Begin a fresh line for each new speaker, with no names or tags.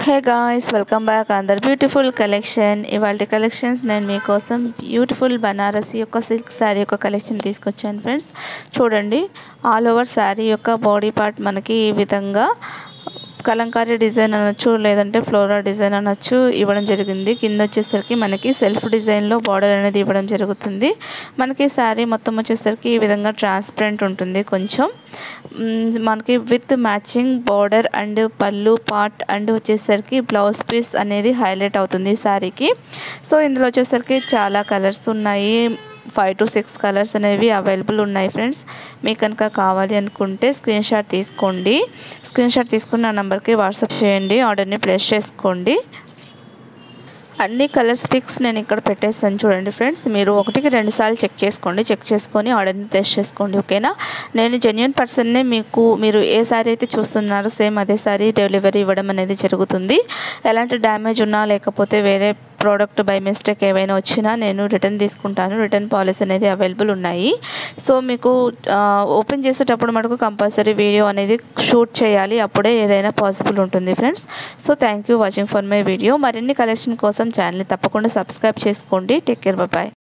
హే guys welcome back అందర్ beautiful collection ఇవాళ collections నేను మీకోసం బ్యూటిఫుల్ బనారసి యొక్క సిల్క్ శారీ యొక్క కలెక్షన్ తీసుకొచ్చాను ఫ్రెండ్స్ చూడండి ఆల్ ఓవర్ శారీ యొక్క బాడీ పార్ట్ మనకి ఈ విధంగా కలంకారీ డిజైన్ అనొచ్చు లేదంటే ఫ్లోరా డిజైన్ అనొచ్చు ఇవ్వడం జరిగింది కింద వచ్చేసరికి మనకి సెల్ఫ్ డిజైన్లో బార్డర్ అనేది ఇవ్వడం జరుగుతుంది మనకి శారీ మొత్తం వచ్చేసరికి ఈ విధంగా ట్రాన్స్పరెంట్ ఉంటుంది కొంచెం మ్, మనకి విత్ మ్యాచింగ్ బార్డర్ అండ్ పళ్ళు పార్ట్ అండ్ వచ్చేసరికి బ్లౌజ్ పీస్ అనేది హైలైట్ అవుతుంది శారీకి సో ఇందులో వచ్చేసరికి చాలా కలర్స్ ఉన్నాయి ఫైవ్ టు సిక్స్ కలర్స్ అనేవి అవైలబుల్ ఉన్నాయి ఫ్రెండ్స్ మీకు కనుక కావాలి అనుకుంటే స్క్రీన్ షాట్ తీసుకోండి స్క్రీన్ షాట్ తీసుకుని నా నెంబర్కి వాట్సాప్ చేయండి ఆర్డర్ని ప్లేస్ చేసుకోండి అన్ని కలర్స్ పిక్స్ నేను ఇక్కడ పెట్టేస్తాను చూడండి ఫ్రెండ్స్ మీరు ఒకటికి రెండు సార్లు చెక్ చేసుకోండి చెక్ చేసుకొని ఆర్డర్ని ప్లేస్ చేసుకోండి ఓకేనా నేను జెన్యున్ పర్సన్నే మీకు మీరు ఏ సారీ అయితే చూస్తున్నారో సేమ్ అదే సారీ డెలివరీ ఇవ్వడం అనేది జరుగుతుంది ఎలాంటి డ్యామేజ్ ఉన్నా లేకపోతే వేరే ప్రోడక్ట్ బై మిస్టేక్ ఏవైనా వచ్చినా నేను రిటర్న్ తీసుకుంటాను రిటర్న్ పాలసీ అనేది అవైలబుల్ ఉన్నాయి సో మీకు ఓపెన్ చేసేటప్పుడు మటుకు కంపల్సరీ వీడియో అనేది షూట్ చేయాలి అప్పుడే ఏదైనా పాసిబుల్ ఉంటుంది friends so thank you watching for my video మరిన్ని కలెక్షన్ కోసం ఛానల్ని తప్పకుండా సబ్స్క్రైబ్ చేసుకోండి టేక్ కేర్ బాయ్